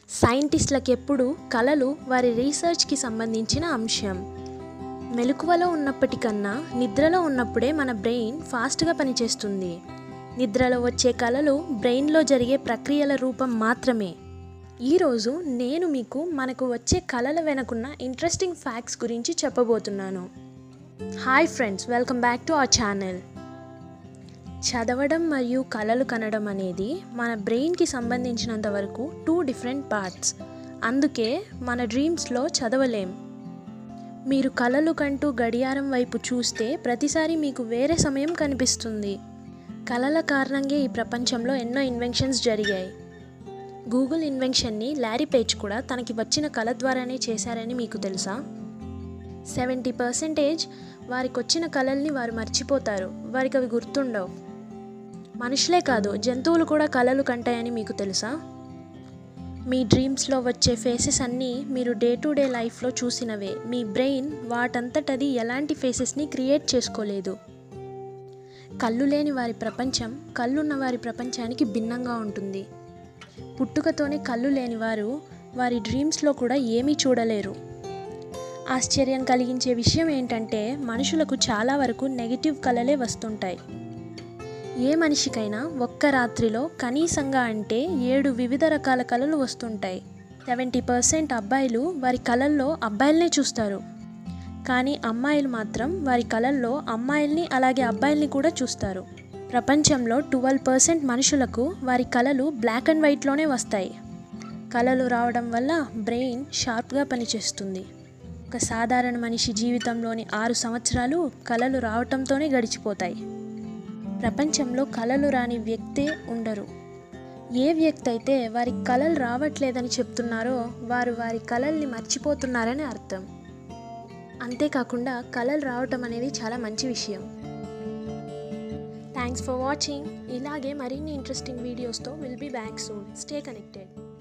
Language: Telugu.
సైంటిస్టులకు ఎప్పుడు కళలు వారి రీసెర్చ్కి సంబంధించిన అంశం మెలకువలో ఉన్నప్పటికన్నా నిద్రలో ఉన్నప్పుడే మన బ్రెయిన్ ఫాస్ట్గా పనిచేస్తుంది నిద్రలో వచ్చే కళలు బ్రెయిన్లో జరిగే ప్రక్రియల రూపం మాత్రమే ఈరోజు నేను మీకు మనకు వచ్చే కళల వెనుకున్న ఇంట్రెస్టింగ్ ఫ్యాక్ట్స్ గురించి చెప్పబోతున్నాను hi friends welcome back to our channel చదవడం మరియు కళలు కనడం అనేది మన బ్రెయిన్కి సంబంధించినంత వరకు టూ డిఫరెంట్ పార్ట్స్ అందుకే మన డ్రీమ్స్లో చదవలేం మీరు కళలు కంటూ గడియారం వైపు చూస్తే ప్రతిసారి మీకు వేరే సమయం కనిపిస్తుంది కళల కారణంగా ఈ ప్రపంచంలో ఎన్నో ఇన్వెన్షన్స్ జరిగాయి గూగుల్ ఇన్వెన్షన్ని లారీ పేజ్ కూడా తనకి వచ్చిన కళ ద్వారానే చేశారని మీకు తెలుసా సెవెంటీ పర్సెంటేజ్ వారికి వచ్చిన కళల్ని వారు మర్చిపోతారు వారికి అవి గుర్తుండవు మనుషులే కాదు జంతువులు కూడా కళలు కంటాయని మీకు తెలుసా మీ డ్రీమ్స్లో వచ్చే ఫేసెస్ అన్నీ మీరు డే టు డే లైఫ్లో చూసినవే మీ బ్రెయిన్ వాటంతటది ఎలాంటి ఫేసెస్ని క్రియేట్ చేసుకోలేదు కళ్ళు లేని వారి ప్రపంచం కళ్ళున్న వారి ప్రపంచానికి భిన్నంగా ఉంటుంది పుట్టుకతోనే కళ్ళు లేని వారు వారి డ్రీమ్స్లో కూడా ఏమీ చూడలేరు ఆశ్చర్యం కలిగించే విషయం ఏంటంటే మనుషులకు చాలా వరకు నెగిటివ్ కళలే వస్తుంటాయి ఏ మనిషికైనా ఒక్క రాత్రిలో కనీసంగా అంటే ఏడు వివిధ రకాల కళలు వస్తుంటాయి సెవెంటీ పర్సెంట్ అబ్బాయిలు వారి కళల్లో అబ్బాయిలనే చూస్తారు కానీ అమ్మాయిలు మాత్రం వారి కళల్లో అమ్మాయిల్ని అలాగే అబ్బాయిల్ని కూడా చూస్తారు ప్రపంచంలో ట్వెల్వ్ పర్సెంట్ మనుషులకు వారి కళలు బ్లాక్ అండ్ వైట్లోనే వస్తాయి కళలు రావడం వల్ల బ్రెయిన్ షార్ప్గా పనిచేస్తుంది ఒక సాధారణ మనిషి జీవితంలోని ఆరు సంవత్సరాలు కళలు రావటంతోనే గడిచిపోతాయి ప్రపంచంలో కళలు రాని వ్యక్తే ఉండరు ఏ వ్యక్తి అయితే వారి కళలు రావట్లేదని చెప్తున్నారో వారు వారి కళల్ని మర్చిపోతున్నారని అర్థం అంతేకాకుండా కళలు రావటం అనేది చాలా మంచి విషయం థ్యాంక్స్ ఫర్ వాచింగ్ ఇలాగే మరిన్ని ఇంట్రెస్టింగ్ వీడియోస్తో will be back soon stay connected